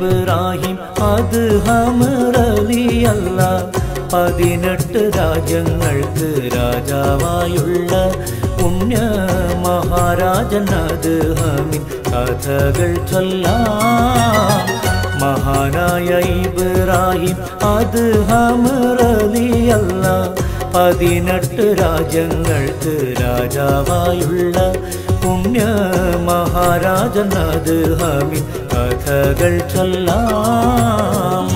ഇബ്രാഹിം അത് ഹമറലിയല്ല പതിനെട്ട് രാജ്യങ്ങൾക്ക് രാജാവായുള്ള പുണ്യ മഹാരാജൻ അത് ഹമിൻ കഥകൾ ചൊല്ലാം മഹാനായ ഇബ്രാഹിം അത് ഹമറലിയല്ല പതിനെട്ട് രാജ്യങ്ങൾക്ക് രാജാവായുള്ള പുണ്യ മഹാരാജൻ അത് ഹമിൻ കഥകൾ ചൊല്ലാം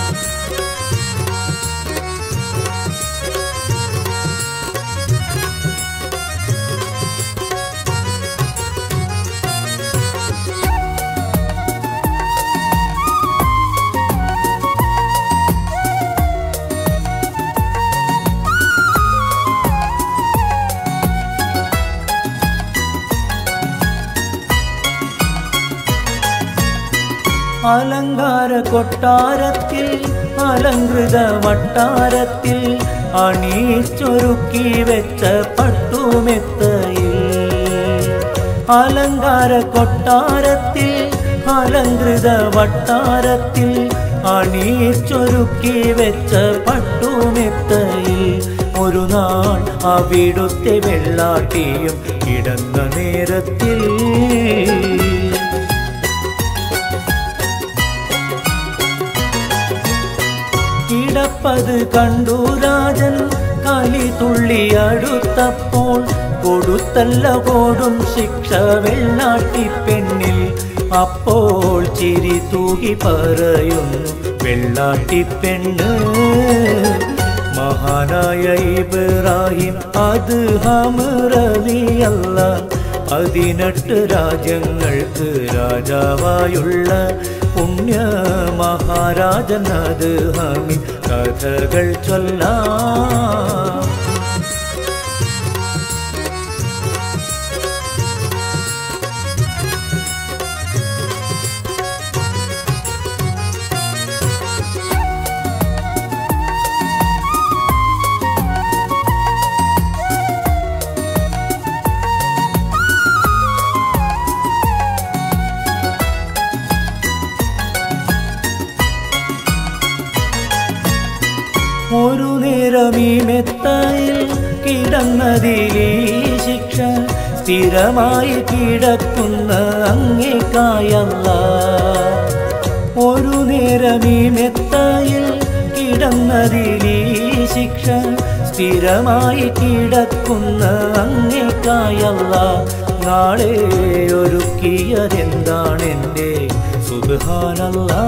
അലങ്കാര കൊട്ടാരത്തിൽ അലങ്കൃത വട്ടാരത്തിൽ അണീച്ചൊരുക്കി വെച്ച പട്ടുമെത്തയിൽ അലങ്കാര കൊട്ടാരത്തിൽ അലങ്കൃത വട്ടാരത്തിൽ അണീച്ചൊരുക്കി വെച്ച പട്ടുമെത്തയിൽ ഒരു നാൾ അവിടുത്തെ വെള്ളാട്ടിയും കിടന്ന നേരത്തിൽ കിടപ്പത് കണ്ടു രാജൻ കലി തുള്ളി അടുത്തപ്പോൾ കൊടുത്തല്ല കോടും ശിക്ഷ വെള്ളാട്ടി പെണ്ണിൽ അപ്പോൾ ചിരി തൂകി പറയുന്നു വെള്ളാട്ടി പെണ്ണ് മഹാനായ ഇബ്രാഹിം അത് ഹമറലിയല്ല പതിനെട്ട് രാജ്യങ്ങൾക്ക് രാജാവായുള്ള പുണ്യ മഹാരാജൻ അത് ഹമി കഥകൾ ചൊല്ലാം ഒരു നേരം ഈ മെത്തയിൽ കിടന്നതിലീ ശിക്ഷ സ്ഥിരമായി കിടക്കുന്ന അങ്ങേക്കായല്ല ഒരു നേരം ഈ മെത്തയിൽ കിടന്നതിലീ ശിക്ഷ സ്ഥിരമായി കിടക്കുന്ന അങ്ങേക്കായല്ല നാളെ ഒരുക്കിയതെന്താണെൻ്റെ സുബാനല്ലാ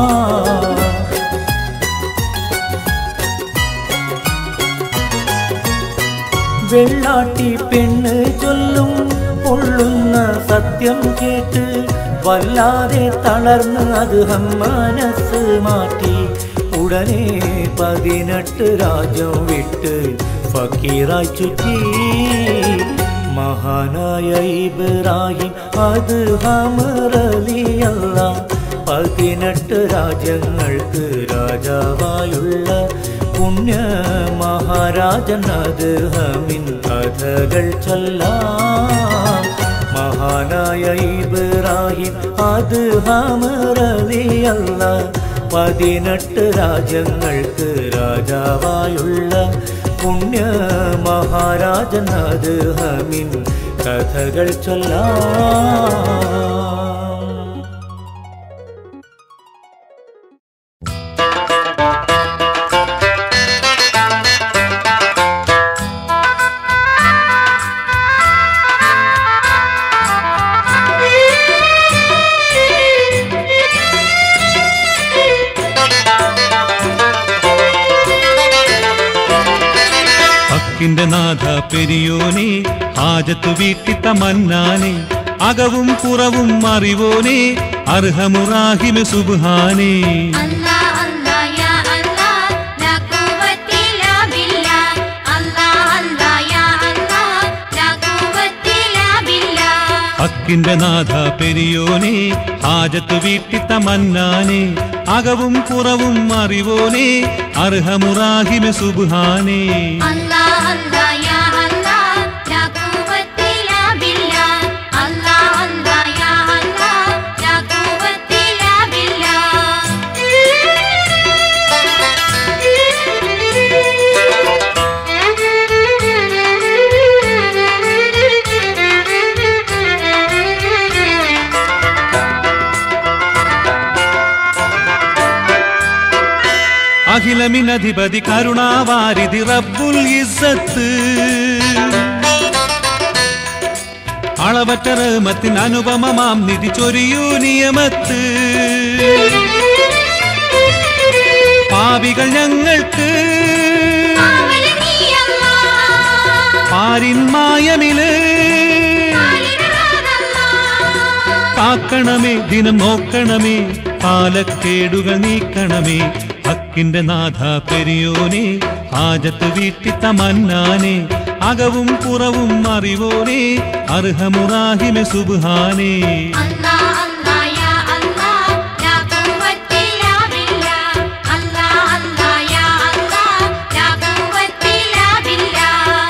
വെള്ളാട്ടി പെണ്ണ് ചൊല്ലും പൊള്ളുന്ന സത്യം കേട്ട് വല്ലാതെ തളർന്ന് അത് മനസ്സ് മാറ്റി ഉടനെ പതിനെട്ട് രാജ്യം വിട്ട് ഫക്കീറായി ചുറ്റി മഹാനായ ഇബ്രാഹിം അത് ഹമറലിയല്ല പതിനെട്ട് രാജ്യങ്ങൾക്ക് രാജാവായുള്ള പുണ്യ മഹാരാജൻ അത് ഹമിൻ കഥകൾ ചൊല്ലാം മഹാനായ ഇബ്രാഹിം അത് ഹമറലിയല്ല പതിനെട്ട് രാജ്യങ്ങൾക്ക് രാജാവായുള്ള പുണ്യ മഹാരാജൻ അത് ഹമിൻ കഥകൾ ചൊല്ലാം ഹക്കിന്റെ നാഥ പെരിയോനെ ഹാജത്തു വീട്ടിത്ത മന്നാനെ അകവും പുറവും അറിവോനെ അർഹമുറാഹിമ സുബ്ഹാനേ الله الله يا الله لا قوة إلا بالله الله الله يا الله لا قوة إلا بالله ഹക്കിന്റെ നാഥ പെരിയോനെ ഹാജത്തു വീട്ടിത്ത മന്നാനെ അകവും പുറവും അറിവോനെ അർഹമുറാഹിമ സുബ്ഹാനേ الله الله يا الله لا قوة إلا بالله الله الله يا الله لا قوة إلا بالله അഖിലമിനധിപതി കരുണാവാരിധി റബ്ബുൽ ഇസ്സത്ത് അളവറ്റ റഹ്മത്തിൻ അനുപമമാം നിധി ചൊരിയൂ നിയമത്ത് പാപികൾ ഞങ്ങൾക്ക് കാവൽ നീയല്ലാ പാരിൻ മായമില് കാലിടറാതല്ലാ കാക്കണമേ ദിനം നോക്കണമേ കാലക്കേടുകൾ നീക്കണമേ ഹക്കിന്റെ നാഥ പെരിയോനെ ഹാജത്ത് വീട്ടി തമന്നാനെ അകവും പുറവും അറിവോനെ അർഹമുറാഹിമെ സുബ്ഹാനേ അല്ലാ അല്ലാ യാ അല്ലാ ലാ ഖുവത്ത ഇല്ലാ ബില്ലാ അല്ലാ അല്ലാ യാ അല്ലാ ലാ ഖുവത്ത ഇല്ലാ ബില്ലാ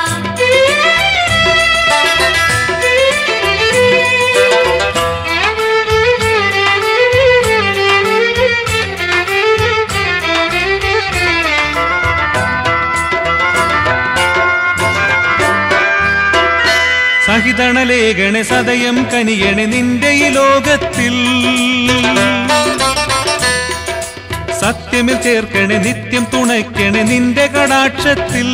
സഹിതണലേഖണെ സദയം കനിയണെ നിന്റെ ഈ ലോകത്തിൽ സത്യമിൽ ചേർക്കണെ നിത്യം തുണയ്ക്കണെ നിന്റെ കടാക്ഷത്തിൽ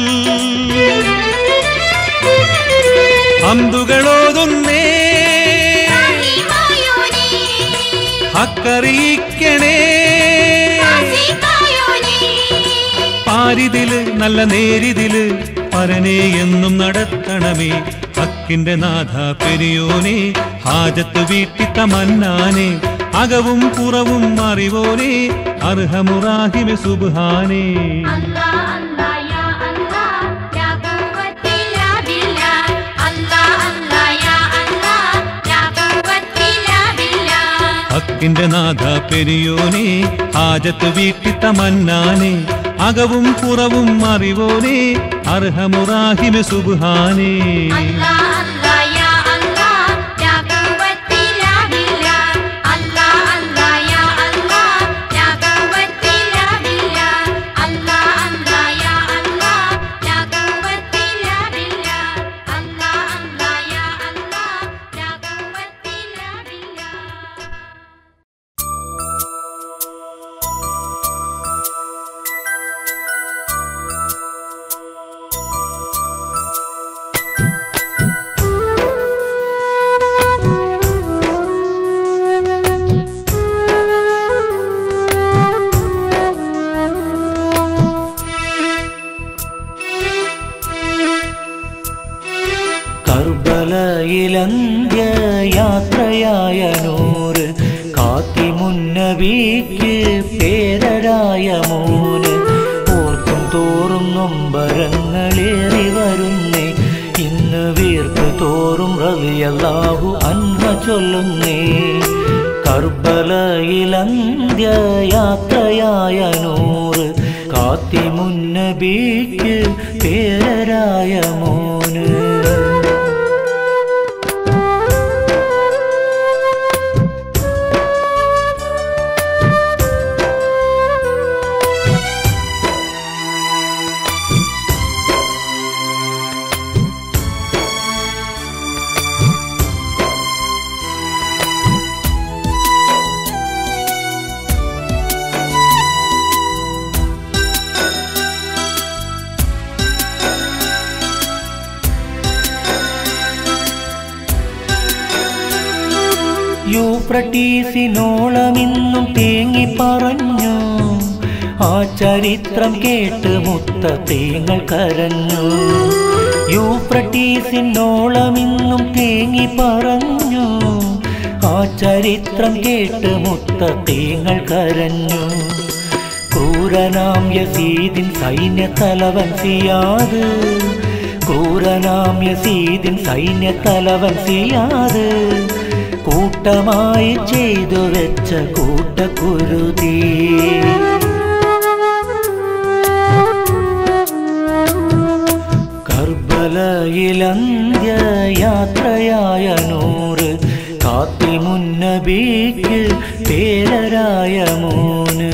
അന്തുകളോതുന്നേ റഹീമായോനേ ഹക്കറിയിക്കണേ കാസികായോനേ പാരിതില് നല്ല നേരിതില് പരനെ എന്നും നടത്തണമേ ഹക്കിന്റെ നാഥ പെരിയോനെ ഹാജത്ത് വീട്ടി തമന്നാനെ അകവും പുറവും അറിവോനെ അർഹമുറാഹിമെ സുബ്ഹാനേ അല്ലാ അല്ലാ യാ അല്ലാ ലാ ഖുവത്ത ഇല്ലാ ബില്ലാ അല്ലാ അല്ലാ യാ അല്ലാ ലാ ഖുവത്ത ഇല്ലാ ബില്ലാ ഹക്കിന്റെ നാഥ പെരിയോനെ ഹാജത്ത് വീട്ടി തമന്നാനെ അകവും പുറവും അറിവോനെ അർഹമുറാഹിമെ സുബ്ഹാനേ അല്ലാ അല്ലാ യാ അല്ലാ ലാ ഖുവത്ത ഇല്ലാ ബില്ലാ അല്ലാ അല്ലാ യാ അല്ലാ ലാ ഖുവത്ത ഇല്ലാ ബില്ലാ അല്ലാ അല്ലാ യാ അല്ലാ ലാ ഖുവത്ത ഇല്ലാ ബില്ലാ അല്ലാ അല്ലാ യാ അല്ലാ ലാ ഖുവത്ത ഇല്ലാ ബില്ലാ കർബലയിലന്ത്യ യാത്രയായ നൂറ് കാത്തിമുന്നബിക്ക് പേരരായ മോന് ഓർക്കും തോറും നൊമ്പരങ്ങളേറി വരുന്നേ ഇന്ന് വീർപ്പ് തോറും റളിയല്ലാഹു അൻഹ ചൊല്ലുന്നേ കർബലയിലന്ത്യ യാത്രയായ നൂറ് കാത്തിമുന്നബിക്ക് പേരരായ മോന് യൂപ്രട്ടീസിനോളമിന്നും തേങ്ങി പറഞ്ഞു ആ ചരിത്രം കേട്ട് മുത്ത തേങ്ങൾ കരഞ്ഞു യൂപ്രട്ടീസിനോളമിന്നും തേങ്ങി പറഞ്ഞു ആ ചരിത്രം കേട്ട് മുത്ത തേങ്ങൾ കരഞ്ഞു ക്രൂരനാം യസീദിൻ സൈന്യ തലവൻ സിയാത് ക്രൂരനാം യസീദിൻ സൈന്യ തലവൻ സിയാത് കൂട്ടമായി ചെയ്തു വെച്ച കൂട്ടക്കുരുതി കർബലയിലന്ത്യ യാത്രയായ നൂറ് കാത്തിമുന്നബിക്ക് പേരരായ മോന്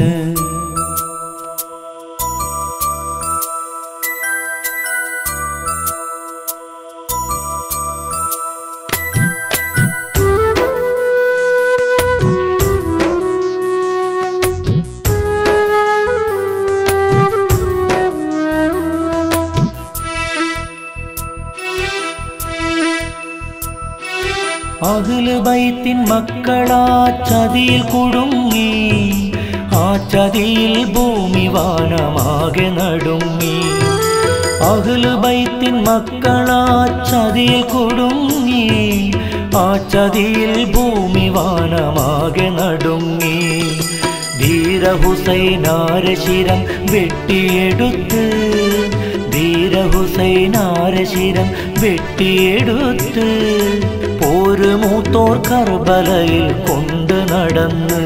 അഖില് ബൈത്തിൻ മക്കളാ ചതിയിൽ കുടുങ്ങി ആ ചതിയിൽ ഭൂമി വാനമാകെ നടുങ്ങി അഖില് ബൈത്തിൻ മക്കളാ ചതിയിൽ കുടുങ്ങി ആ ചതിയിൽ ഭൂമി വാനമാകെ നടുങ്ങി ധീര ഹുസൈനാരശിരം വെട്ടിയെടുത്ത് ധീര ഹുസൈനാരശിരം വെട്ടിയെടുത്ത് പോര് മൂത്തോർ കർബലയിൽ കൊണ്ട് നടന്ന്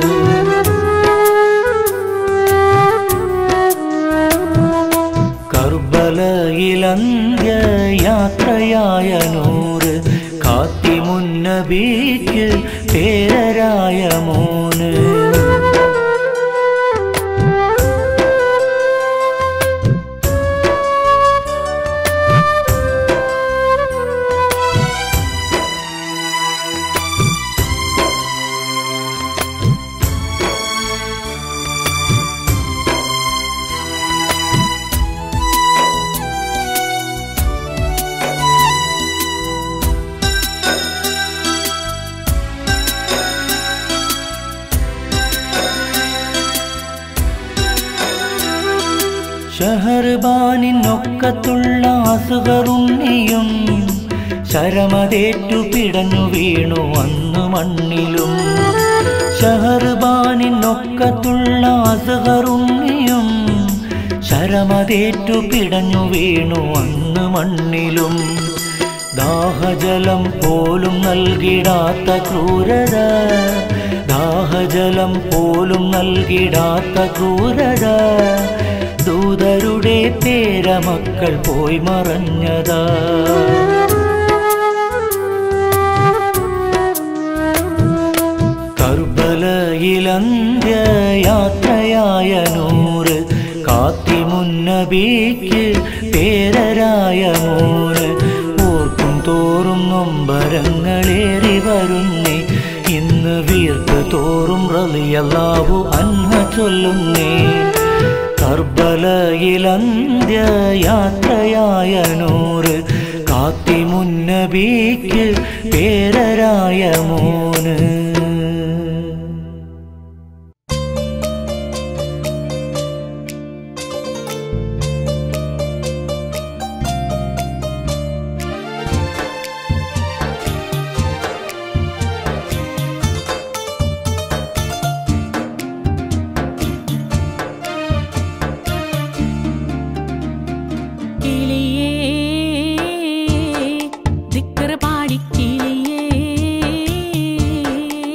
കർബലയിലന്ത്യ യാത്രയായ നൂറ് കാത്തിമുന്നബിക്ക് പേരരായ മോന് ഷഹർബാനിനൊക്കത്തുള്ള അസുഖറുണ്ണിയും ശരമതേറ്റു പിടഞ്ഞു വീണു അന്ന് മണ്ണിലും ഷഹർബാനിനൊക്കത്തുള്ള അസുഖറുണ്ണിയും ശരമതേറ്റു പിടഞ്ഞു വീണു അന്ന് മണ്ണിലും ദാഹജലം പോലും നൽകിടാത്ത ക്രൂരത ദാഹജലം പോലും നൽകിടാത്ത ക്രൂരത ദൂതരുടെ പേരമക്കൾ പോയി മറഞ്ഞതാ കർബലയിലന്ത്യ യാത്രയായ നൂറ് കാത്തിമുന്നബിക്ക് പേരരായ മോന് ഓർക്കും തോറും നൊമ്പരങ്ങളേറി വരുന്നേ ഇന്ന് വീർപ്പ് തോറും റളിയല്ലാഹു അൻഹ ചൊല്ലുന്നേ കർബലയിലന്ത്യ യാത്രയായ നൂറ് കാത്തിമുന്നബിക്ക് പേരരായ മോന് കിളിയേ ദിക്കറ് പാടി കിളിയേ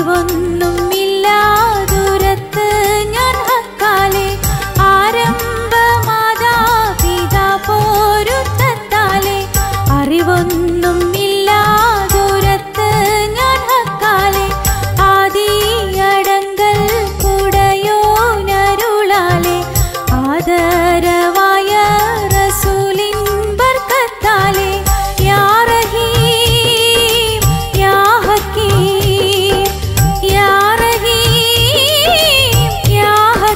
അറിവൊന്നുമില്ലാതുരത്ത് ഞാൻ ഹക്കാലെ ആരംഭമാതാപിതാ പോരുത്തത്താലെ അറിവൊന്നുമില്ലാതുരത്ത് ഞാൻ ഹക്കാലെ ആദിയടങ്കൽ കുടയോനരുളാലെ ആദരവായ റസൂലിൻ ബർക്കത്താലെ യാ റഹീം യാ ഹക്കീം യാ റഹീം യാ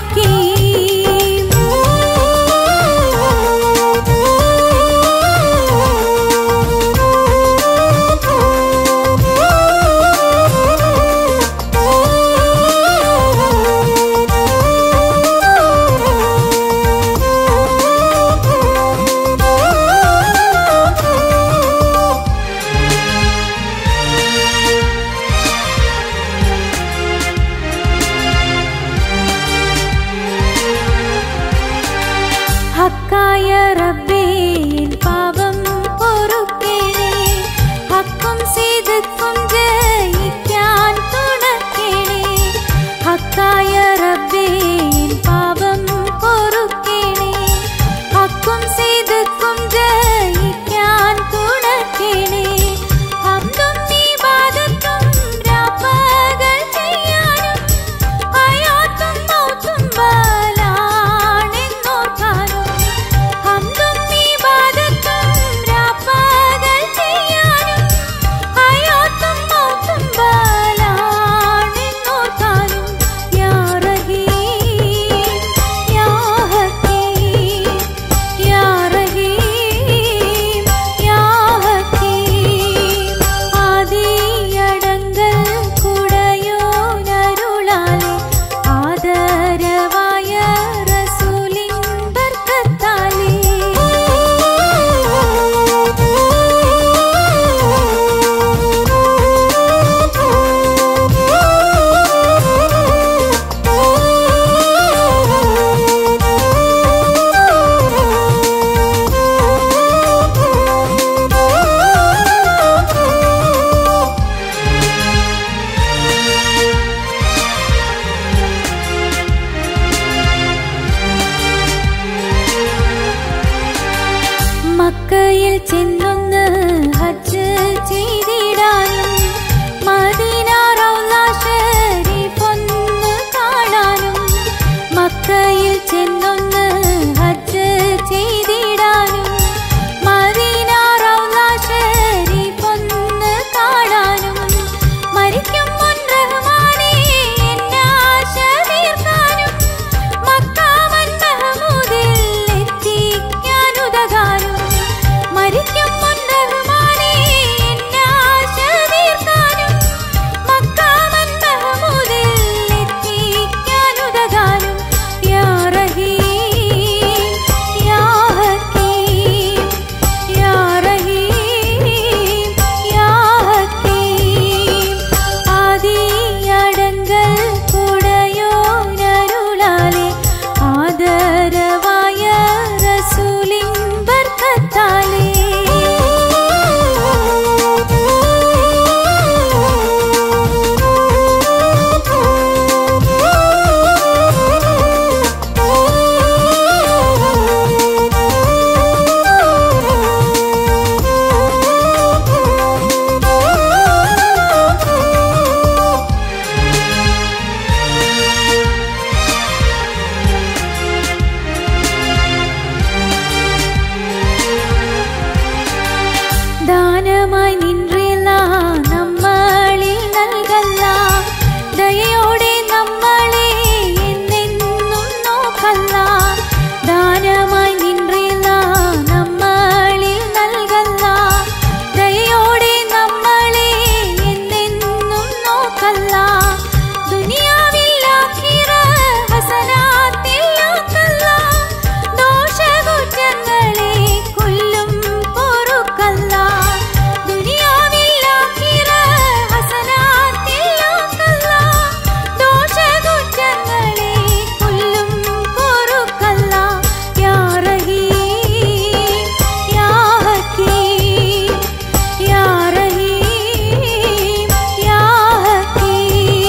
ഹക്കായ റബ്ബേ എൻ പാപം പൊറുക്കേണേ ഹക്കും സീതക്കും ജയിക്കാൻ തുണക്കേണേ ഹക്കായ റബ്ബേ എൻ പാപം പൊറുക്കേണേ ഹക്കും സീതക്കും ജയിക്കാൻ തുണക്കേണേ ഹംദും ഇബാദത്തും രാപ്പകൽ ചെയ്യാനും ഹയാത്തും മൗത്തും ബലാണെന്നോർക്കാനും ഹംദും ഇബാദത്തും രാപ്പകൽ ചെയ്യാനും ഹയാത്തും മൗത്തും ബലാണെന്നോർക്കാനും യാ റഹീം യാ ഹക്കീം യാ റഹീം യാ ഹക്കീം ആദിയടങ്കൽ കുടയോനരുളാലെ ആദരവായ റസൂലിൻ ബർക്കത്താലേ മക്കയിൽ ചെന്നൊന്ന് ഹജ്ജ് ചെയ്തിടാനും മദീന റൗള ഷരീഫൊന്ന് കാണാനും മക്കയിൽ ചെന്നൊന്ന് ഹജ്ജ് ചെയ്തിടാനും മദീന റൗള ഷരീഫൊന്ന് കാണാനും മരിക്കും മുൻ റഹ്മാനേ എന്നാശ തീർക്കാനും മക്കാമൻ മഹമൂദിൽ എത്തിക്കാനുതകാനും മരിക്കും മുൻ റഹ്മാനേ എന്നാശ തീർക്കാനും മക്കാമൻ മഹമൂദിൽ എത്തിക്കാനുതകാനും യാ റഹീം യാ ഹക്കീം യാ റഹീം യാ ഹക്കീം ആദിയടങ്കൽ കുടയോനരുളാലെ ആദരവായ റസൂലിൻ ബർക്കത്താലേ ദാനമായി നിൻറില്ല നമ്മളിൽ നൽകല്ല ദയയോടെ നമ്മളെ എന്നെന്നും നോക്കല്ല ദാനമായി നിൻറില്ല നമ്മളിൽ നൽകല്ല ദയയോടെ നമ്മളെ എന്നെന്നും നോക്കല്ല ദുനിയാവില്ലാക്കിറ ഹസനാത്തില്ലാക്കല്ല ദോഷകുറ്റങ്ങളെ കൊല്ലും പൊറുക്കല്ല ദുനിയാവില്ലാക്കിറ ഹസനാത്തില്ലാക്കല്ല ദോഷകുറ്റങ്ങളെ കൊല്ലും പൊറുക്കല്ല യാ റഹീം യാ ഹക്കീം യാ റഹീം യാ ഹക്കീം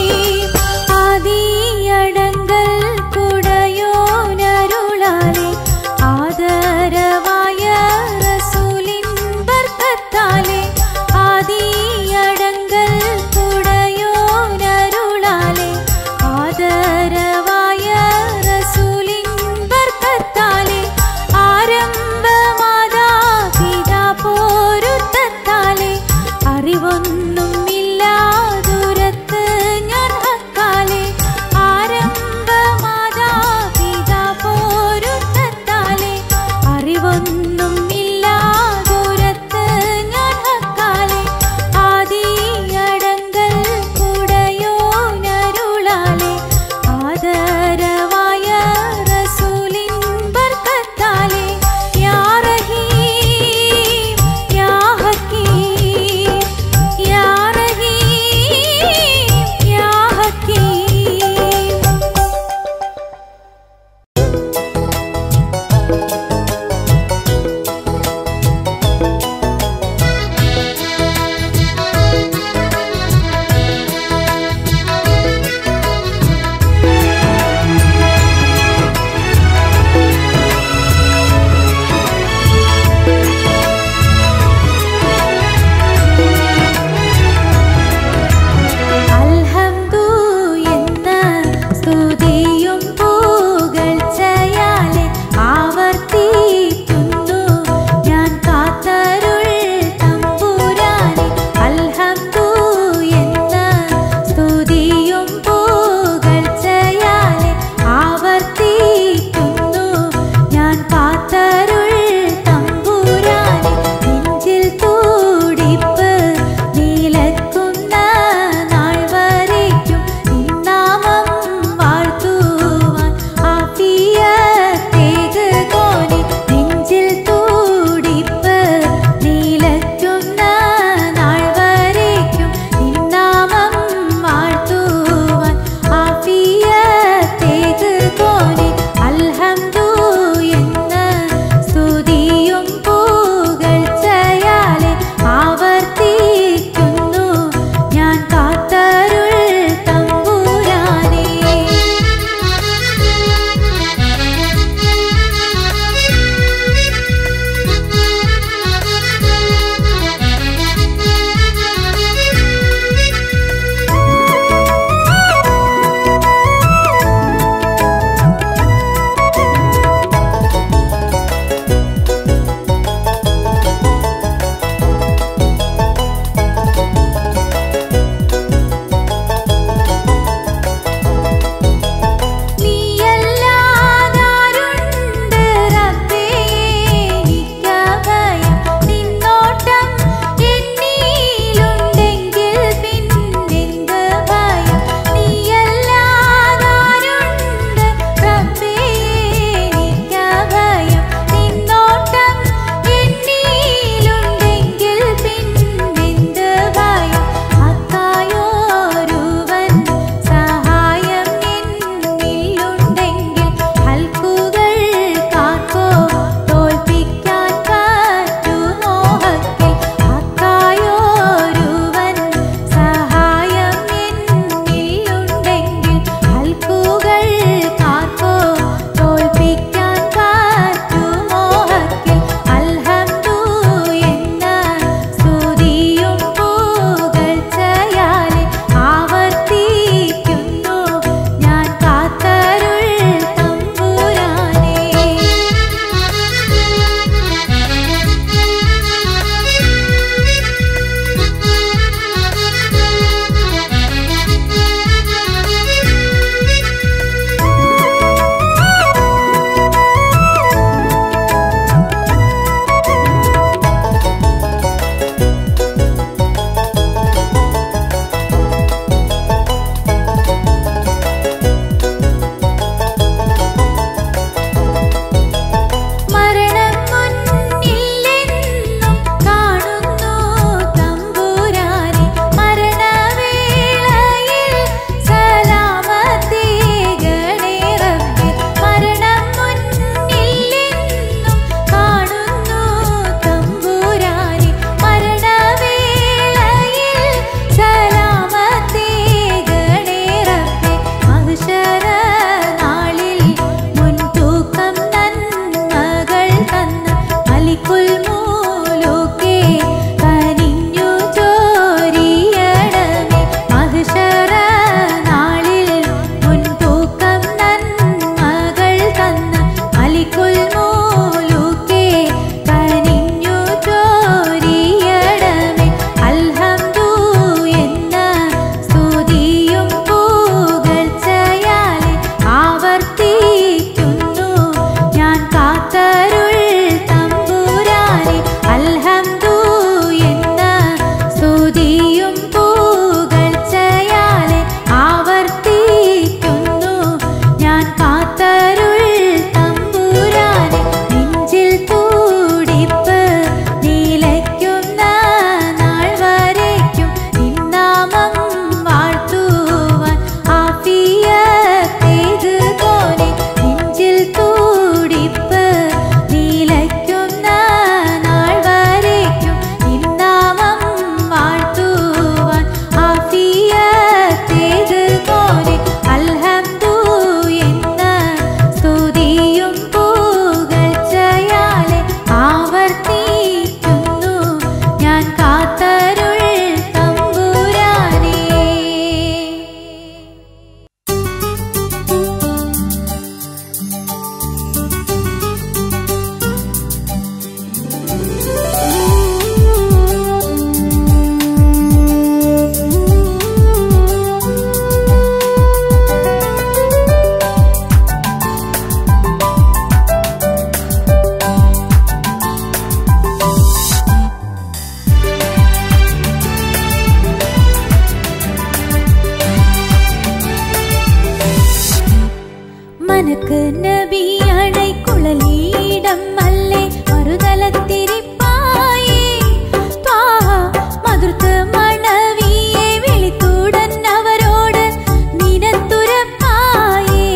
നമുക്ക് നബിയണை കുഴലീടം അല്ലേ മറുതലത്തിരിപ്പായേ ത്വാഹ മധുർത്ത് മണവിയെ വിളിത്തൂടൻ അവരോട് നിനത്തുരപ്പായേ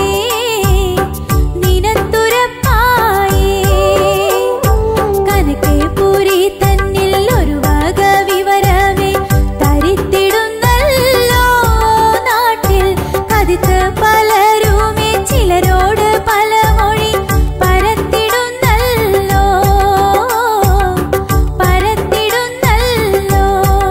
നിനത്തുരപ്പായേ കനക്കെ പൂരി തന്നിൽ ഒരു വക വിവരമേ തരിത്തിടുന്നല്ലോ നാട്ടിൽ കതിത്ത് പലരുമേ ചിലരോട് പല മൊഴി പരത്തിടുന്നല്ലോ പരത്തിടുന്നല്ലോ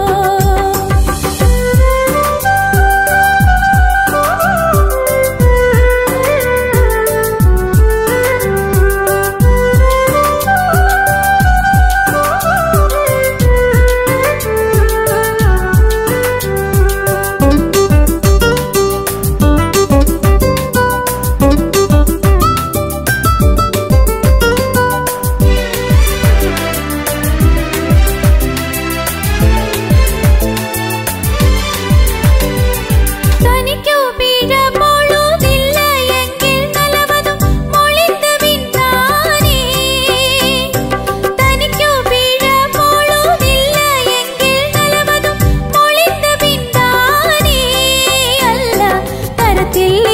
തനിക്കു പിഴ പൊഴുതില്ല എങ്കിൽ നലവതും മൊളിந்து വിൺതാനേ തനിക്കു പിഴ പൊഴുതില്ല എങ്കിൽ നലവതും മൊളിந்து വിൺതാനേ അല്ല തരത്തിൽ